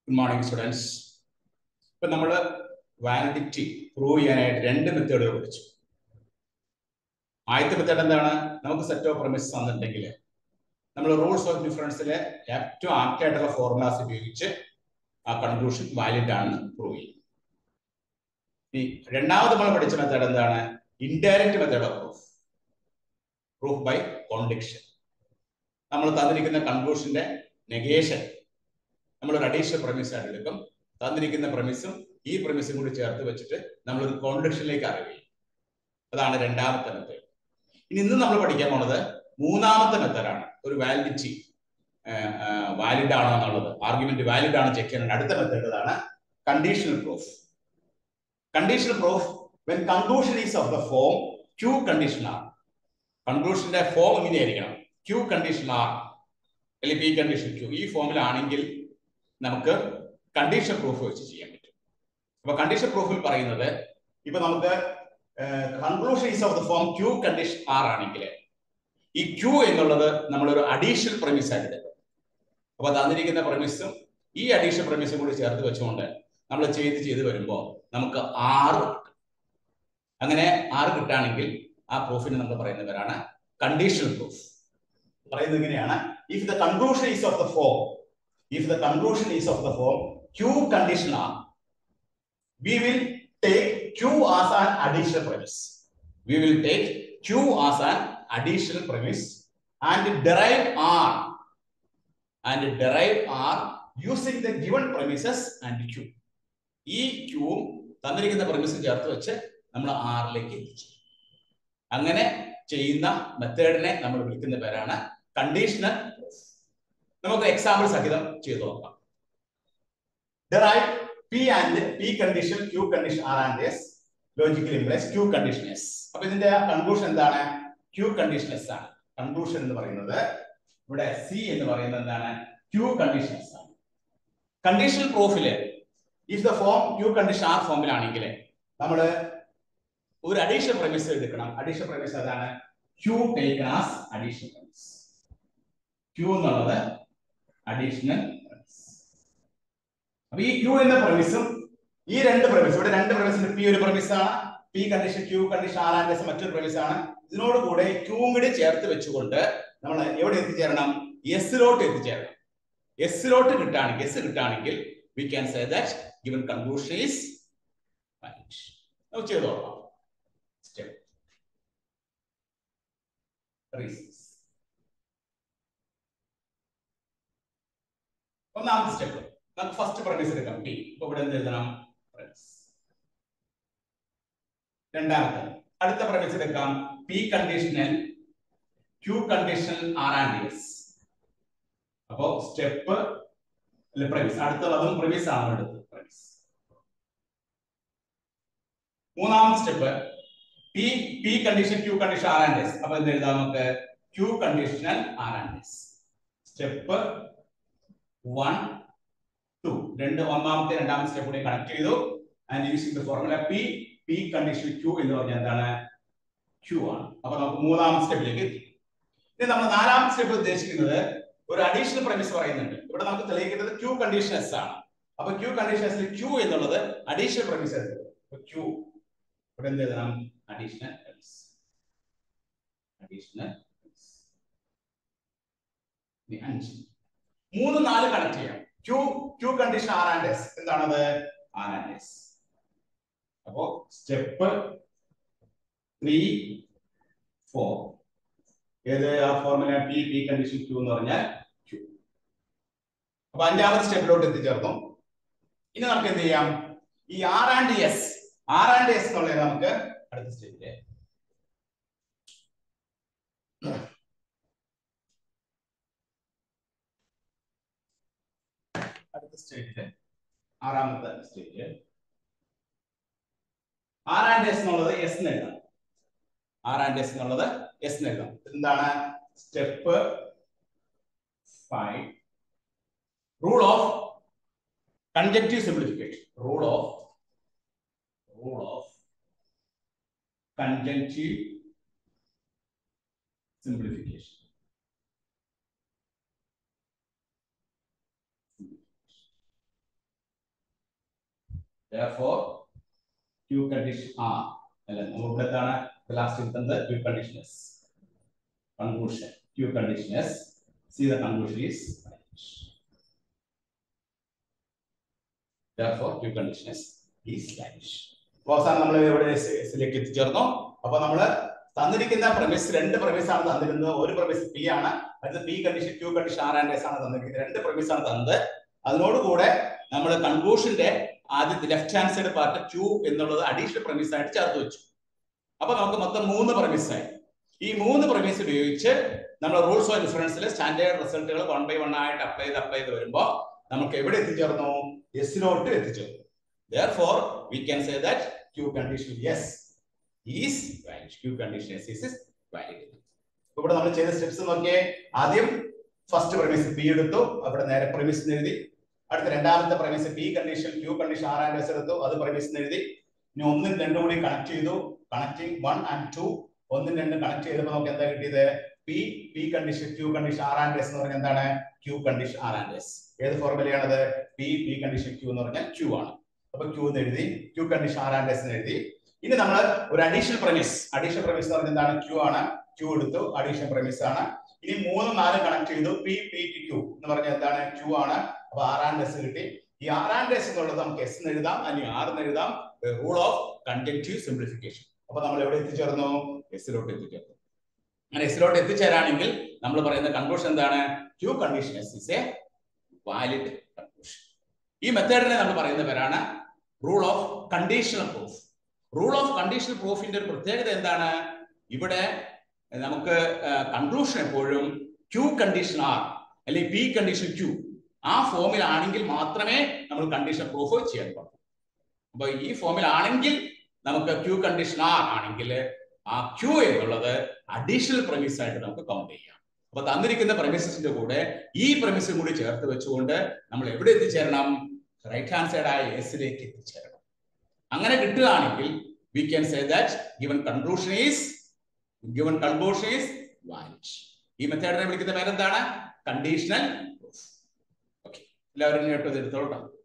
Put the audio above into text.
Good morning students ഇപ്പൊ നമ്മൾ validity prove ചെയ്യാനായിട്ട് രണ്ട് മെത്തേഡുകൾ പഠിച്ചു ആദ്യത്തെ മെത്തേഡ് എന്താണ് നമുക്ക് സെറ്റ് ഓഫ് പ്രമിസ് തന്നിട്ടുണ്ടെങ്കിൽ നമ്മൾ റൂൾസ് ഓഫ് ഡിഫറൻസിലെ ഏറ്റവും ആപ്റ്റ് ആയിട്ടുള്ള ഫോർമുലാസ് ഉപയോഗിച്ച് ആ കൺക്ലൂഷൻ വാലിഡ് ആണെന്ന് പ്രൂവ് ചെയ്യും ഈ രണ്ടാമത് നമ്മൾ പഠിച്ച മെത്തേഡ് എന്താണ് indirect method of proof proof by contradiction നമ്മൾ തന്നിരിക്കുന്ന കൺക്ലൂഷന്റെ നെഗേഷൻ നമ്മൾ ഒരു അഡീഷണൽ പ്രമിസ് ആയിട്ട് എടുക്കും തന്നിരിക്കുന്ന പ്രമിസും ഈ പ്രമിസും കൂടി ചേർത്ത് വെച്ചിട്ട് നമ്മൾ ഒരു കോൺട്രക്ഷനിലേക്ക് അറിവ് ചെയ്യും അതാണ് രണ്ടാമത്തെ മെത്തേഡ് ഇനി ഇന്ന് നമ്മൾ പഠിക്കാൻ പോണത് മൂന്നാമത്തെ മെത്തേഡാണ് ഒരു വാലിഡിറ്റി വാലിഡ് ആണോ എന്നുള്ളത് ആർഗ്യുമെന്റ് വാലിഡ് ആണ് ചെക്ക് ചെയ്യുന്നത് അടുത്ത മെത്തേഡ് ആണ് conditional proof conditional proof when conclusion is of the form Q condition R കൺക്ലൂഷന്റെ ഫോം ഇങ്ങനെയായിരിക്കണം ക്യൂ കണ്ടീഷൻ ആർ അല്ലെങ്കിൽ പി കണ്ടീഷൻ ക്യൂ ഈ ഫോമിലാണെങ്കിൽ നമുക്ക് കണ്ടീഷൻ പ്രൂഫ് വെച്ച് ചെയ്യാൻ പറ്റും അപ്പൊ കണ്ടീഷൻ പ്രൂഫിൽ പറയുന്നത് ഇപ്പൊ നമുക്ക് conclusion is of the form Q condition R ആണെങ്കിൽ ഈ ക്യൂ എന്നുള്ളത് നമ്മളൊരു അഡീഷണൽ പ്രമിസ് ആയിട്ട് എടുക്കും അപ്പൊ തന്നിരിക്കുന്ന പ്രമിസും ഈ അഡീഷണൽ പ്രമിസും കൂടി ചേർത്ത് വെച്ചുകൊണ്ട് നമ്മൾ ചെയ്ത് ചെയ്ത് വരുമ്പോൾ നമുക്ക് ആറ് കിട്ടും അങ്ങനെ ആറ് കിട്ടുകയാണെങ്കിൽ ആ പ്രൂഫിന് നമ്മൾ പറയുന്ന പേരാണ് കണ്ടീഷണൽ പ്രൂഫ് പറയുന്നത് ഇങ്ങനെയാണ് if the conclusion is of the form if the conclusion is of the form Q condition R, we will take Q as an additional premise. We will take Q as an additional premise and derive R and derive R using the given premises and Q. ഈ ക്യൂവും തന്നിരിക്കുന്ന പ്രമിസും ചേർത്ത് വെച്ച് നമ്മൾ ആറിലേക്ക് എത്തിച്ചു അങ്ങനെ ചെയ്യുന്ന മെത്തേഡിനെ നമ്മൾ വിളിക്കുന്ന പേരാണ് കണ്ടീഷണൽ പ്രൂഫ് നമുക്ക് എക്സാമ്പിൾ സഹിതം ചെയ്തു നോക്കാം derive P and P condition Q condition R and S logical implies Q condition S അപ്പൊ ഇതിന്റെ കൺക്ലൂഷൻ എന്താണ് ക്യൂ കണ്ടീഷൻ എസ് ആണ് കൺക്ലൂഷൻ എന്ന് പറയുന്നത് ഇവിടെ സി എന്ന് പറയുന്നത് എന്താണ് ക്യൂ കണ്ടീഷൻ എസ് ആണ് കണ്ടീഷണൽ പ്രൂഫില് if the form Q condition R ഫോമിലാണെങ്കിൽ നമ്മൾ ഒരു അഡീഷണൽ പ്രമിസ് എടുക്കണം അഡീഷണൽ പ്രമിസ് അതാണ് Q taken as additional premise Q എന്നുള്ളത് അഡീഷണൽ അപ്പൊ ഈ ക്യൂ എന്ന പ്രമിസും ഈ രണ്ട് പ്രമിസ് ഇവിടെ രണ്ട് പ്രമിസ് പി ഒരു പ്രമിസാണ് P condition Q condition R and S മറ്റൊരു പ്രമിസാണ് ഇതിനോട് കൂടെ ക്യൂവും കൂടി ചേർത്ത് വെച്ചുകൊണ്ട് നമ്മൾ എവിടെ എത്തിച്ചേരണം എസിലോട്ട് എത്തിച്ചേരണം എസിലോട്ട് കിട്ടുകയാണെങ്കിൽ എസ് കിട്ടുകയാണെങ്കിൽ we can say that given conclusion is നമുക്ക് ചെയ്ത് നോക്കാം സ്റ്റെപ്പ് റീസൺസ് ഒന്നാമത്തെ സ്റ്റെപ്പ് നമുക്ക് ഫസ്റ്റ് പ്രമിസ് എടുക്കാം പി ഇപ്പൊ ഇവിടെ എന്ത് എഴുതണം പ്രമിസ് രണ്ടാമത്തെ അടുത്ത പ്രമിസ് എടുക്കാം P conditional Q conditional R and S അപ്പോ സ്റ്റെപ്പ് പ്രമിസ് അടുത്തത് അതും പ്രമിസ് ആണ് എടുത്തത് പ്രമിസ് മൂന്നാമത്തെ step P P condition Q condition R and S അപ്പൊ എന്ത് എഴുതാം നമുക്ക് Q conditional R and S step one to രണ്ട് ഒന്നാമത്തെ രണ്ടാമത്തെ സ്റ്റെപ്പ് കൂടി കണക്ട് ചെയ്തു and using the formula P P condition Q എന്ന് പറഞ്ഞാൽ എന്താണ് ക്യൂ ആണ് അപ്പൊ നമുക്ക് മൂന്നാമത്തെ സ്റ്റെപ്പിലേക്ക് എത്തി ഇനി നമ്മൾ നാലാമത്തെ സ്റ്റെപ്പ് ഉദ്ദേശിക്കുന്നത് ഒരു അഡീഷണൽ പ്രമിസ് പറയുന്നുണ്ട് ഇവിടെ നമുക്ക് തെളിയിക്കേണ്ടത് ക്യൂ കണ്ടീഷൻ എസ് ആണ് അപ്പൊ ക്യൂ കണ്ടീഷൻ എസ് ക്യൂ എന്നുള്ളത് അഡീഷണൽ പ്രമിസ് ആയിരുന്നു ക്യൂ ഇവിടെ എന്ത് എഴുതണം അഡീഷണൽ പ്രമിസ് അഡീഷണൽ അഞ്ച് മൂന്ന് നാല് കണക്ട് ചെയ്യാം Q Q condition R and S എന്താണത് ആർ ആൻഡ് എസ് അപ്പോ സ്റ്റെപ്പ് ത്രീ ഫോർ ഏത് ആ formula P P condition Q എന്ന് പറഞ്ഞാൽ ക്യൂ അപ്പൊ അഞ്ചാമത്തെ സ്റ്റെപ്പിലോട്ട് എത്തിച്ചേർന്നു ഇനി നമുക്ക് എന്ത് ചെയ്യാം ഈ R and S R and S എന്നുള്ളത് നമുക്ക് അടുത്ത സ്റ്റെപ്പില് അടുത്ത സ്റ്റേജില് ആറാമത്തെ സ്റ്റേജ് ആർ ആൻഡ് എസ് എന്നുള്ളത് എസ് എഴുതാം ആർ ആൻഡ് എസ് എന്നുള്ളത് എസ് എഴുതാം എന്താണ് step five rule of conjunctive simplification rule of rule of conjunctive simplification therefore q condition ആ അല്ല നമ്മൾ ഇവിടെ എന്താണ് ലാസ്റ്റ് എടുക്കുന്നത് q condition is conclusion q condition is see the conclusion is therefore q condition is is Spanish അപ്പൊ അവസാനം നമ്മൾ ഇവിടെ എസിലേക്ക് എത്തിച്ചേർന്നു അപ്പൊ നമ്മള് തന്നിരിക്കുന്ന പ്രമിസ് രണ്ട് പ്രമിസ് ആണ് തന്നിരുന്നത് ഒരു പ്രമിസ് പി ആണ് അത് P condition Q condition R and S ആണ് തന്നിരിക്കുന്നത് രണ്ട് പ്രമിസ് ആണ് തന്നത് അതിനോടുകൂടെ നമ്മൾ കൺക്ലൂഷന്റെ ആദ്യത്തെ left hand side part Q എന്നുള്ളത് അഡീഷണൽ പ്രമിസ് ആയിട്ട് ചേർത്ത് വെച്ചു അപ്പൊ നമുക്ക് മൊത്തം മൂന്ന് പ്രമിസ് ആയി ഈ മൂന്ന് പ്രമിസ് ഉപയോഗിച്ച് നമ്മൾ റൂൾസ് ഓഫ് ഇൻഫറൻസിൽ സ്റ്റാൻഡേർഡ് റിസൾട്ടുകൾ വൺ ബൈ വൺ ആയിട്ട് അപ്ലൈ ചെയ്ത് അപ്ലൈ ചെയ്ത് വരുമ്പോൾ നമുക്ക് എവിടെ എത്തിച്ചേർന്നു എസിലോട്ട് എത്തിച്ചേർന്നു therefore we can say that q condition yes is valid q condition yes is valid അപ്പൊ ഇവിടെ നമ്മൾ ചെയ്ത സ്റ്റെപ്സ് നോക്കിയേ ആദ്യം ഫസ്റ്റ് പ്രമിസ് പി എടുത്തു അവിടെ നേരെ പ്രമിസ് എഴുതി അടുത്ത രണ്ടാമത്തെ premise P condition Q condition R and S എടുത്തു അത് പ്രമിസ് എഴുതി ഇനി ഒന്നും രണ്ടും കൂടി കണക്ട് ചെയ്തു കണക്ടിങ് വൺ ആൻഡ് ടു ഒന്നും രണ്ടും കണക്ട് ചെയ്തപ്പോൾ നമുക്ക് എന്താ കിട്ടിയത് P P condition Q condition R and S എന്ന് പറഞ്ഞാൽ എന്താണ് Q condition R and S ഏത് ഫോർമുലയാണത് പി പി കണ്ടീഷൻ ക്യൂ എന്ന് പറഞ്ഞാൽ ക്യൂ ആണ് അപ്പൊ ക്യൂ എന്ന് എഴുതി Q condition R and S എന്ന് എഴുതി ഇനി നമ്മൾ ഒരു അഡീഷണൽ പ്രമിസ് അഡീഷണൽ പ്രമിസ് എന്ന് പറഞ്ഞാൽ എന്താണ് ക്യൂ ആണ് ക്യൂ എടുത്തു അഡീഷണൽ പ്രമിസ് ആണ് ഇനി മൂന്നും നാലും കണക്ട് ചെയ്തു പി പി ടി ക്യൂ എന്ന് പറഞ്ഞാൽ എന്താണ് ക്യൂ ആണ് അപ്പൊ ആർ ആൻഡ് എസ് കിട്ടി ഈ ആർ ആൻഡ് എസ് എന്നുള്ളത് നമുക്ക് എസ് എന്ന് എഴുതാം അല്ലെങ്കിൽ ആർ എന്ന് എഴുതാം റൂൾ ഓഫ് കണ്ടക്റ്റീവ് സിംപ്ലിഫിക്കേഷൻ അപ്പൊ നമ്മൾ എവിടെ എത്തിച്ചേർന്നു എസിലോട്ട് എത്തിച്ചേർന്നു അങ്ങനെ എസിലോട്ട് എത്തിച്ചേരാണെങ്കിൽ നമ്മൾ പറയുന്ന കൺക്ലൂഷൻ എന്താണ് Q condition S is a valid conclusion ഈ മെത്തേഡിനെ നമ്മൾ പറയുന്ന പേരാണ് rule of conditional proof rule of conditional പ്രൂഫിന്റെ ഒരു പ്രത്യേകത എന്താണ് ഇവിടെ നമുക്ക് കൺക്ലൂഷൻ എപ്പോഴും ക്യൂ കണ്ടീഷൻ ആർ അല്ലെങ്കിൽ പി കണ്ടീഷൻ ക്യൂ ആ ഫോമിലാണെങ്കിൽ മാത്രമേ നമ്മൾ കണ്ടീഷൻ പ്രൂഫ് ചെയ്യാൻ പാടുള്ളൂ അപ്പൊ ഈ ഫോമിലാണെങ്കിൽ നമുക്ക് ക്യൂ കണ്ടീഷൻ ആർ ആണെങ്കിൽ ആ ക്യൂ എന്നുള്ളത് അഡീഷണൽ പ്രമിസ് ആയിട്ട് നമുക്ക് കൗണ്ട് ചെയ്യാം അപ്പൊ തന്നിരിക്കുന്ന പ്രമിസസിന്റെ കൂടെ ഈ പ്രമിസും കൂടി ചേർത്ത് വെച്ചുകൊണ്ട് നമ്മൾ എവിടെ എത്തിച്ചേരണം റൈറ്റ് ഹാൻഡ് സൈഡ് ആയ എസിലേക്ക് എത്തിച്ചേരണം അങ്ങനെ കിട്ടുകയാണെങ്കിൽ we can say that given conclusion is given conclusion is valid ഈ മെത്തേഡിനെ വിളിക്കുന്ന പേരെന്താണ് കണ്ടീഷണൽ പ്രൂഫ് ഓക്കെ എല്ലാവരും കേട്ടോ ഇത് എടുത്തോളട്ടോ